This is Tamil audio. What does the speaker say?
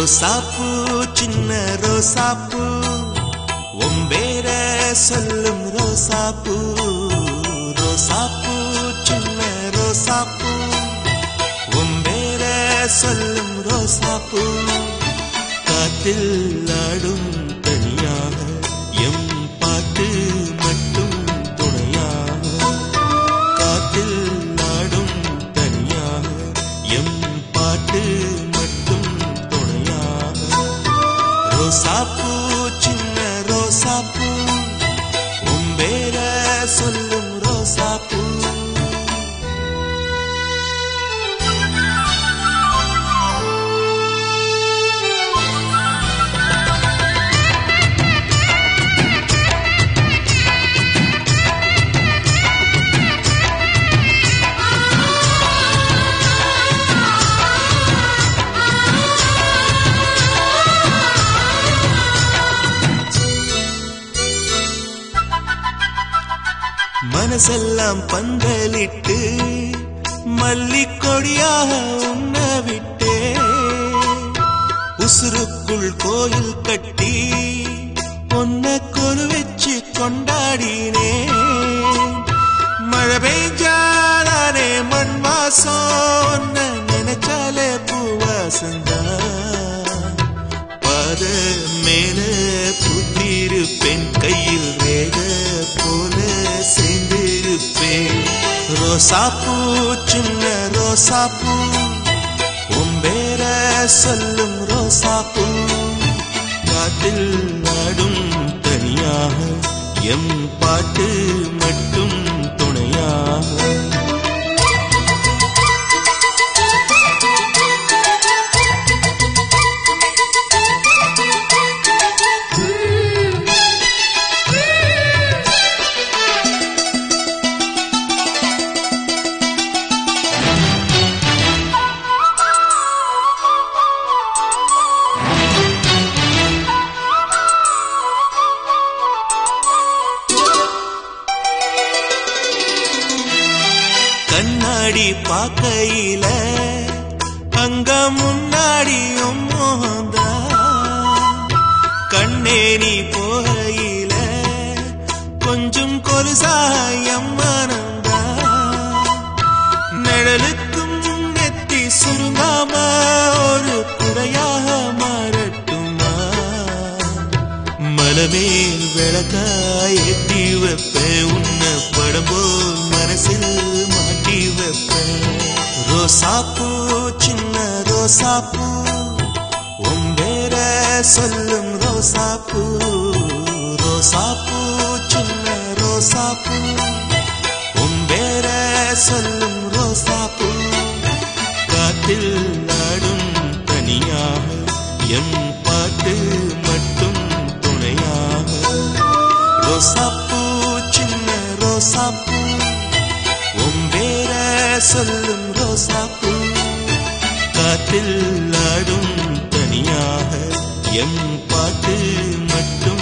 ரோசாப்பூ சின்ன ரோசாப்பூ ஒம்பேர சொல்லும் ரோசாப்பூ ரோசாப்பூ சின்ன ரோசாப்பூ ஒம்பேர சொல்லும் ரோசாப்பூ காற்றில் ஆடும் தனியாக எம் பாட்டு மட்டும் துணையாக காற்றில் ஆடும் தனியாக எம் பாட்டு மட்டும் துணையாக ரோசாப்பூ சின்ன ரோசாப்பூ உம்பேர சொல்லும் ரோசாப்பூ மனசெல்லாம் பந்தலிட்டு மல்லிக்கொடியாக உண்ண விட்டே உசுருக்குள் கோயில் கட்டி பொன்ன கொலு வச்சு கொண்டாடினே மழை பெய்ஞ்சாலே மண் வாசம் உன்னை நினைச்சாலே பூவாசந்தான் பாத மேல புத்திருப்பேன் கையில் ரேக போல சேர்ந்திருப்பேன் ரோசாப்பூ சின்ன ரோசாப்பூ உம்பேர சொல்லும் ரோசாப்பூ காட்டில் நாடும் தனியாக எம் பாட்டு மட்டும் துணையாக கண்ணாடி பார்க்கையில அங்க முன்னாடியும் மோகந்தா கண்ணே நீ போகையில கொஞ்சம் கொலுசாயம் மனந்தா நிழலுக்கும் நெத்தி சுருங்காம ஒரு குறையாக மாறட்டுமா மலமேல் விளக்காய் ஏத்தி வைப்பேன் உன்னை படம் போல் மனசில் மாட்டி வைப்பேன் ரோசாப்பூ சின்ன ரோசாப்பூ உம்பேர சொல்லும் ரோசாப்பூ ரோசாப்பூ சின்ன ரோசாப்பூ உம்பேர சொல்லும் ரோசாப்பூ காற்றில் நாடும் தனியாக எம் பாட்டு மட்டும் துணையாக ரோசாப்பூ சின்ன ரோசாப்பூ உம்பேர சொல்லும் ரோசாப்பூ காற்றில் ஆடும் தனியாக எம் பாட்டு மட்டும்